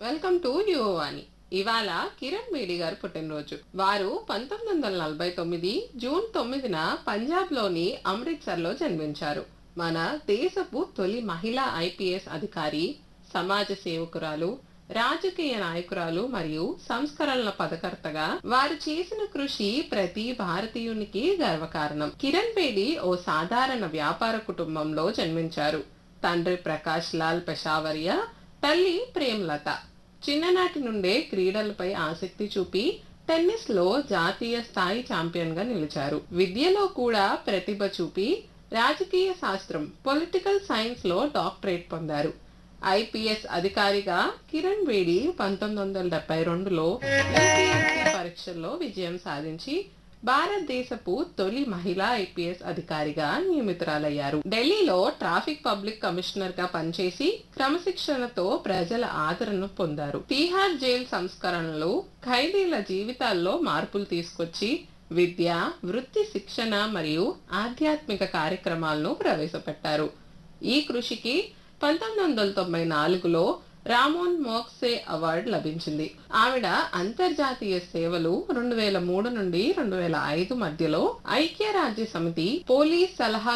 welcome to Yuvavani ఇవాళ కిరణ్ బేడి గారు పుట్టినరోజు వారు పంతొమ్మిది వందల నలభై తొమ్మిది జూన్ తొమ్మిదిన పంజాబ్ లోని అమృత్సర్ లో జన్మించారు మన దేశపు తొలి మహిళా ఐపీఎస్ అధికారి సమాజ సేవకురాలు రాజకీయ నాయకురాలు మరియు సంస్కరణల పదకర్తగా వారు చేసిన కృషి ప్రతి భారతీయునికి గర్వకారణం కిరణ్ బేడి ఓ సాధారణ వ్యాపార కుటుంబంలో జన్మించారు తండ్రి ప్రకాష్ లాల్ పెషావరియా తల్లి ప్రేమలత చిన్ననాటి నుండే క్రీడలపై ఆసక్తి చూపి టెన్నిస్ లో జాతీయ స్థాయి ఛాంపియన్ గా నిలిచారు విద్యలో కూడా ప్రతిభ చూపి రాజకీయ శాస్త్రం పొలిటికల్ సైన్స్ లో డాక్టరేట్ పొందారు ఐపీఎస్ అధికారిగా కిరణ్ బేడి పంతొమ్మిది వందల డెబ్బై రెండులో యూపీఎస్సీ పరీక్షల్లో విజయం సాధించి భారతదేశపు తొలి మహిళా ఐపీఎస్ అధికారిగా నియమితురాలయ్యారు ఢిల్లీలో ట్రాఫిక్ పబ్లిక్ కమిషనర్ గా పనిచేసి క్రమశిక్షణతో ప్రజల ఆదరణ పొందారు తీహార్ జైల్ సంస్కరణలు ఖైదీల జీవితాల్లో మార్పులు తీసుకొచ్చి విద్య వృత్తి శిక్షణ మరియు ఆధ్యాత్మిక కార్యక్రమాలను ప్రవేశపెట్టారు ఈ కృషికి పంతొమ్మిది వందల తొంభై నాలుగులో రామోన్ మోక్సే అవార్డు లభించింది ఆవిడ అంతర్జాతీయ సేవలు రెండు వేల మూడు నుండి రెండు వేల ఐదు మధ్యలో ఐక్యరాజ్య సమితి పోలీస్ సలహా